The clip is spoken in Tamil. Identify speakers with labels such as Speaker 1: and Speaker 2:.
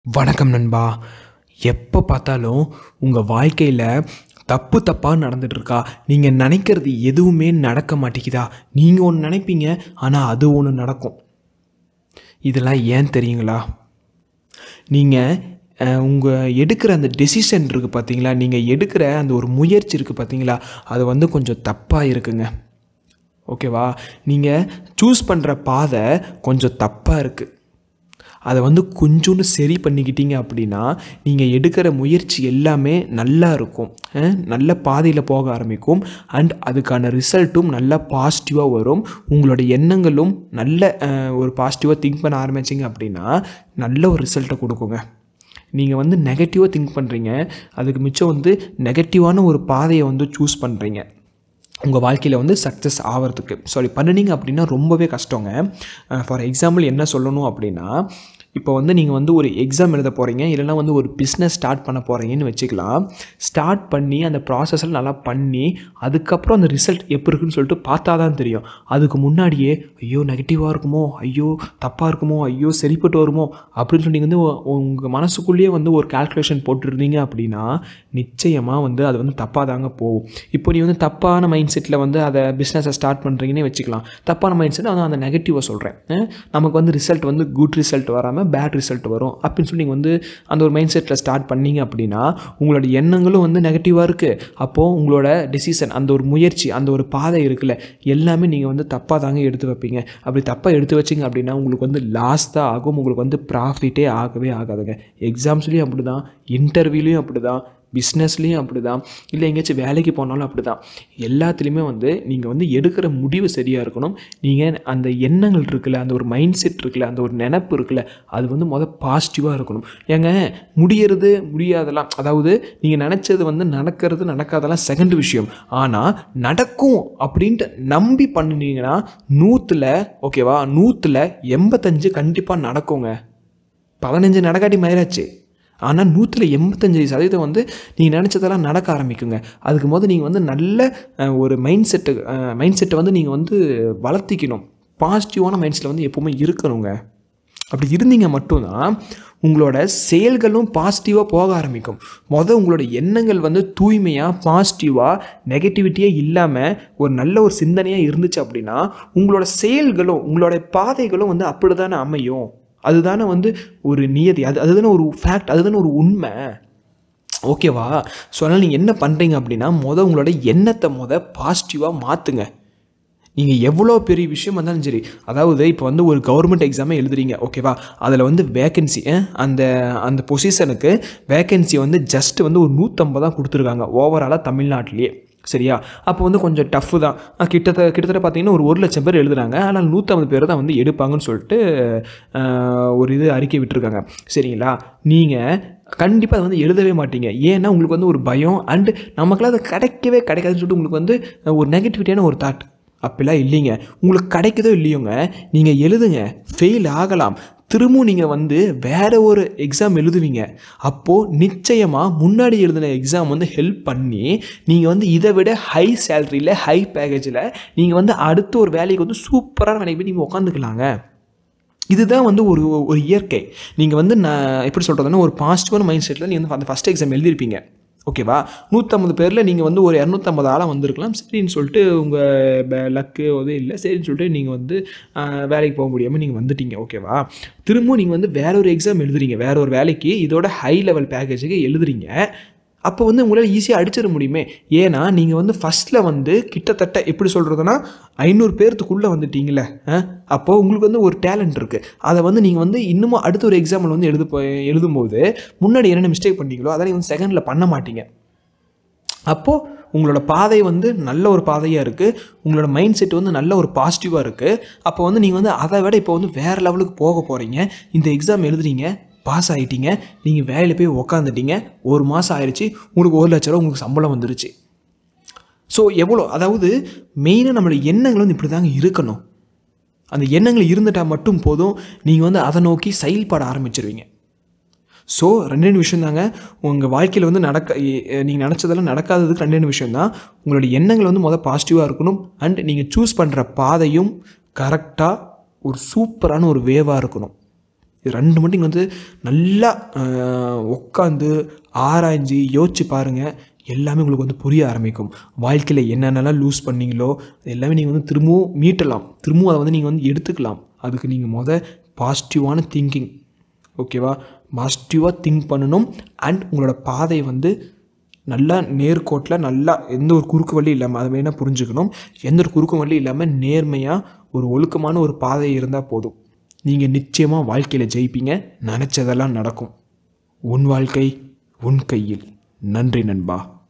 Speaker 1: வணக்கம் நண்பா எப்போ பார்த்தாலும் உங்கள் வாழ்க்கையில் தப்பு தப்பாக நடந்துட்டுருக்கா நீங்கள் நினைக்கிறது எதுவுமே நடக்க மாட்டேங்குதா நீங்கள் ஒன்று நினைப்பீங்க ஆனால் அது ஒன்று நடக்கும் இதெல்லாம் ஏன் தெரியுங்களா நீங்கள் உங்கள் எடுக்கிற அந்த டெசிஷன் இருக்குது பார்த்தீங்களா நீங்கள் எடுக்கிற அந்த ஒரு முயற்சி இருக்குது பார்த்தீங்களா அது வந்து கொஞ்சம் தப்பாக இருக்குங்க ஓகேவா நீங்கள் சூஸ் பண்ணுற பாதை கொஞ்சம் தப்பாக இருக்குது அதை வந்து கொஞ்சோண்டு சரி பண்ணிக்கிட்டீங்க அப்படின்னா நீங்கள் எடுக்கிற முயற்சி எல்லாமே நல்லா இருக்கும் அஹ், நல்ல பாதையில் போக ஆரம்பிக்கும் அண்ட் அதுக்கான ரிசல்ட்டும் நல்லா பாசிட்டிவாக வரும் உங்களோட எண்ணங்களும் நல்ல அஹ், ஒரு பாசிட்டிவாக திங்க் பண்ண ஆரம்பிச்சிங்க அப்படின்னா நல்ல ஒரு ரிசல்ட்டை கொடுக்குங்க நீங்கள் வந்து நெகட்டிவாக திங்க் பண்ணுறீங்க அதுக்கு மிச்சம் வந்து நெகட்டிவான ஒரு பாதையை வந்து சூஸ் பண்ணுறீங்க உங்கள் வாழ்க்கையில் வந்து சக்ஸஸ் ஆகிறதுக்கு சாரி பண்ணுனீங்க அப்படின்னா ரொம்பவே கஷ்டங்க ஃபார் எக்ஸாம்பிள் என்ன சொல்லணும் அப்படின்னா இப்போ வந்து நீங்கள் வந்து ஒரு எக்ஸாம் எழுத போகிறீங்க இல்லைன்னா வந்து ஒரு பிஸ்னஸ் ஸ்டார்ட் பண்ண போகிறீங்கன்னு வச்சுக்கலாம் ஸ்டார்ட் பண்ணி அந்த ப்ராசஸில் நல்லா பண்ணி அதுக்கப்புறம் அந்த ரிசல்ட் எப்படி இருக்குன்னு சொல்லிட்டு பார்த்தா தான் தெரியும் அதுக்கு முன்னாடியே ஐயோ நெகட்டிவாக இருக்குமோ ஐயோ தப்பாக இருக்குமோ ஐயோ சரிப்பட்டு வருமோ அப்படின்னு சொல்லி வந்து உங்கள் மனசுக்குள்ளேயே வந்து ஒரு கால்குலேஷன் போட்டுருந்தீங்க அப்படின்னா நிச்சயமாக வந்து அது வந்து தப்பாக தாங்க போகும் இப்போ நீ வந்து தப்பான மைண்ட் செட்டில் வந்து அதை பிஸ்னஸை ஸ்டார்ட் பண்ணுறீங்கன்னே வச்சுக்கலாம் தப்பான மைண்ட் செட் அதான் அந்த நெகட்டிவாக சொல்கிறேன் நமக்கு வந்து ரிசல்ட் வந்து குட் ரிசல்ட் வராமல் பேட் ரிசல்ட் வரும் அப்படின்னு சொல்லி நீங்கள் வந்து அந்த ஒரு மைண்ட் செட்டில் ஸ்டார்ட் பண்ணீங்க அப்படின்னா உங்களோட எண்ணங்களும் வந்து நெகட்டிவாக இருக்குது அப்போது உங்களோட டெசிஷன் அந்த ஒரு முயற்சி அந்த ஒரு பாதை இருக்குல்ல எல்லாமே நீங்கள் வந்து தப்பாக தாங்க எடுத்து வைப்பீங்க அப்படி தப்பாக எடுத்து வச்சிங்க அப்படின்னா உங்களுக்கு வந்து லாஸ் தான் ஆகும் உங்களுக்கு வந்து ப்ராஃபிட்டே ஆகவே ஆகாதுங்க எக்ஸாம்ஸ்லேயும் அப்படி தான் இன்டர்வியூலையும் அப்படி தான் பிஸ்னஸ்லேயும் அப்படி தான் இல்லை எங்கேயாச்சும் வேலைக்கு போனாலும் அப்படி தான் எல்லாத்துலேயுமே வந்து நீங்கள் வந்து எடுக்கிற முடிவு சரியாக இருக்கணும் நீங்கள் அந்த எண்ணங்கள் இருக்குல்ல அந்த ஒரு மைண்ட் செட் இருக்குல்ல அந்த ஒரு நினப்பு இருக்குல்ல அது வந்து மொதல் பாசிட்டிவாக இருக்கணும் ஏங்க முடியறது முடியாதெல்லாம் அதாவது நீங்கள் நினச்சது வந்து நடக்கிறது நடக்காதெல்லாம் செகண்ட் விஷயம் ஆனால் நடக்கும் அப்படின்ட்டு நம்பி பண்ணினீங்கன்னா நூற்றில் ஓகேவா நூற்றில் எண்பத்தஞ்சு கண்டிப்பாக நடக்குங்க பதினஞ்சு நடக்காட்டி மயிராச்சு ஆனால் நூற்றில் எண்பத்தஞ்சு சதவீதம் வந்து நீங்கள் நினச்சதெல்லாம் நடக்க ஆரம்பிக்குங்க அதுக்கு போது நீங்கள் வந்து நல்ல அஹ், ஒரு மைண்ட் செட்டு மைண்ட் செட்டை வந்து நீங்கள் வந்து வளர்த்திக்கணும் பாசிட்டிவான மைண்ட் செட்டில் வந்து எப்போவுமே இருக்கணுங்க அப்படி இருந்தீங்க மட்டும்தான் உங்களோட செயல்களும் பாசிட்டிவாக போக ஆரம்பிக்கும் மொதல் உங்களோட எண்ணங்கள் வந்து தூய்மையாக பாசிட்டிவாக நெகட்டிவிட்டியே இல்லாமல் ஒரு நல்ல ஒரு சிந்தனையாக இருந்துச்சு அப்படின்னா உங்களோட செயல்களும் உங்களோட பாதைகளும் வந்து அப்படி தானே அமையும் அதுதானே வந்து ஒரு நியதி அது அதுதானே ஒரு ஃபேக்ட் அதுதானே ஒரு உண்மை ஓகேவா ஸோ அதனால் நீங்கள் என்ன பண்ணுறீங்க அப்படின்னா மொதல் உங்களோட எண்ணத்தை மொதல் பாசிட்டிவாக மாற்றுங்க நீங்கள் எவ்வளோ பெரிய விஷயம் வந்தாலும் சரி அதாவது இப்போ வந்து ஒரு கவர்மெண்ட் எக்ஸாமே எழுதுறீங்க ஓகேவா அதில் வந்து வேக்கன்சி அந்த அந்த பொசிஷனுக்கு வேக்கன்சி வந்து ஜஸ்ட் வந்து ஒரு நூற்றம்பது தான் கொடுத்துருக்காங்க ஓவராலாக தமிழ்நாட்டிலேயே சரியா அப்போ வந்து கொஞ்சம் டஃப்பு தான் அஹ் கிட்டத்தட்ட கிட்டத்தட்ட பார்த்தீங்கன்னா ஒரு ஒரு லட்சம் பேர் எழுதுறாங்க ஆனால் நூற்றம்பது பேர் தான் வந்து எடுப்பாங்கன்னு சொல்லிட்டு அஹ், ஒரு இது அறிக்கை விட்டுருக்காங்க சரிங்களா நீங்கள் கண்டிப்பாக அதை வந்து எழுதவே மாட்டீங்க ஏன்னா உங்களுக்கு வந்து ஒரு பயம் அண்டு நமக்குலாம் அது கிடைக்கவே கிடைக்காதுன்னு சொல்லிட்டு உங்களுக்கு வந்து அஹ், ஒரு நெகட்டிவிட்டியான ஒரு தாட் அப்படிலாம் இல்லைங்க உங்களுக்கு கிடைக்குதோ இல்லையோங்க நீங்கள் எழுதுங்க ஃபெயில் ஆகலாம் திரும்பவும் நீங்கள் வந்து வேற ஒரு எக்ஸாம் எழுதுவீங்க அப்போது நிச்சயமாக முன்னாடி எழுதின எக்ஸாம் வந்து ஹெல்ப் பண்ணி நீங்கள் வந்து இதை விட ஹை சேலரியில் ஹை பேக்கேஜில் நீங்கள் வந்து அடுத்த ஒரு வேலைக்கு வந்து சூப்பரான வேலைக்கு போய் நீங்கள் உட்காந்துக்கலாங்க இதுதான் வந்து ஒரு ஒரு இயற்கை நீங்கள் வந்து நான் எப்படி சொல்கிறதுன்னா ஒரு பாசிட்டிவான மைண்ட் செட்டில் நீங்கள் வந்து அந்த ஃபஸ்ட் எக்ஸாம் எழுதியிருப்பீங்க ஓகேவா நூற்றம்பது பேரில் நீங்கள் வந்து ஒரு இரநூத்தம்பது ஆளாக வந்திருக்கலாம் சரின்னு சொல்லிட்டு உங்கள் லக்கு உதவி இல்லை சரின்னு சொல்லிட்டு நீங்கள் வந்து ஆஹ், வேலைக்கு போக முடியாமல் நீங்கள் வந்துட்டீங்க ஓகேவா திரும்பவும் நீங்கள் வந்து வேற ஒரு எக்ஸாம் எழுதுறீங்க வேற ஒரு வேலைக்கு இதோட ஹை லெவல் பேக்கேஜுக்கு எழுதுறீங்க அப்போ வந்து உங்களால் ஈஸியாக அடிச்சிட முடியுமே ஏன்னா நீங்கள் வந்து ஃபஸ்ட்டில் வந்து கிட்டத்தட்ட எப்படி சொல்கிறதுனா ஐநூறு பேர்த்துக்குள்ளே வந்துட்டீங்களே அப்போது உங்களுக்கு வந்து ஒரு டேலண்ட் இருக்குது அதை வந்து நீங்கள் வந்து இன்னமும் அடுத்த ஒரு எக்ஸாம்பிள் வந்து எழுது போ- எழுதும்போது முன்னாடி என்னென்ன மிஸ்டேக் பண்ணீங்களோ அதெல்லாம் வந்து செகண்டில் பண்ண மாட்டீங்க அப்போது உங்களோட பாதை வந்து நல்ல ஒரு பாதையாக இருக்குது உங்களோட மைண்ட் செட் வந்து நல்ல ஒரு பாசிட்டிவாக இருக்குது அப்போ வந்து நீங்கள் வந்து அதை விட இப்போ வந்து வேறு லெவலுக்கு போக போகிறீங்க இந்த எக்ஸாம் எழுதுறீங்க பாஸ் ஆகிட்டீங்க நீங்கள் வேலையில் போய் உக்காந்துட்டீங்க ஒரு மாதம் ஆயிடுச்சு உங்களுக்கு ஒரு லட்ச ரூபா உங்களுக்கு சம்பளம் வந்துருச்சு ஸோ எவ்வளோ அதாவது மெயினாக நம்மளோட எண்ணங்கள் வந்து இப்படி தாங்க இருக்கணும் அந்த எண்ணங்கள் இருந்துட்டால் மட்டும் போதும் நீங்கள் வந்து அதை நோக்கி செயல்பட ஆரம்பிச்சிருவீங்க ஸோ ரெண்டு ரெண்டு விஷயம் தாங்க உங்கள் வாழ்க்கையில் வந்து நடக்க நீங்கள் நினச்சதெல்லாம் நடக்காததுக்கு ரெண்டு ரெண்டு விஷயம் தான் உங்களோட எண்ணங்கள் வந்து முதல் பாசிட்டிவாக இருக்கணும் அண்ட் நீங்கள் சூஸ் பண்ணுற பாதையும் கரெக்டாக ஒரு சூப்பரான ஒரு வேவாக இருக்கணும் இது ரெண்டு மட்டும் நீங்கள் வந்து நல்லா உட்காந்து ஆராய்ஞ்சு யோசிச்சு பாருங்கள் எல்லாமே உங்களுக்கு வந்து புரிய ஆரம்பிக்கும் வாழ்க்கையில் என்னென்னலாம் லூஸ் பண்ணீங்களோ அது எல்லாமே நீங்கள் வந்து திரும்பவும் மீட்டலாம் திரும்பவும் அதை வந்து நீங்கள் வந்து எடுத்துக்கலாம் அதுக்கு நீங்கள் முத பாசிட்டிவான திங்கிங் ஓகேவா பாசிட்டிவாக திங்க் பண்ணணும் அண்ட் உங்களோட பாதை வந்து நல்லா நேர்கோட்டில் நல்லா எந்த ஒரு குறுக்கு வழி இல்லாமல் அதை வேணால் புரிஞ்சுக்கணும் எந்த ஒரு குறுக்கு வழி இல்லாமல் நேர்மையாக ஒரு ஒழுக்கமான ஒரு பாதை இருந்தால் போதும் நீங்கள் நிச்சயமாக வாழ்க்கையில் ஜெயிப்பீங்க நினச்சதெல்லாம் நடக்கும் உன் வாழ்க்கை உன் கையில் நன்றி நண்பா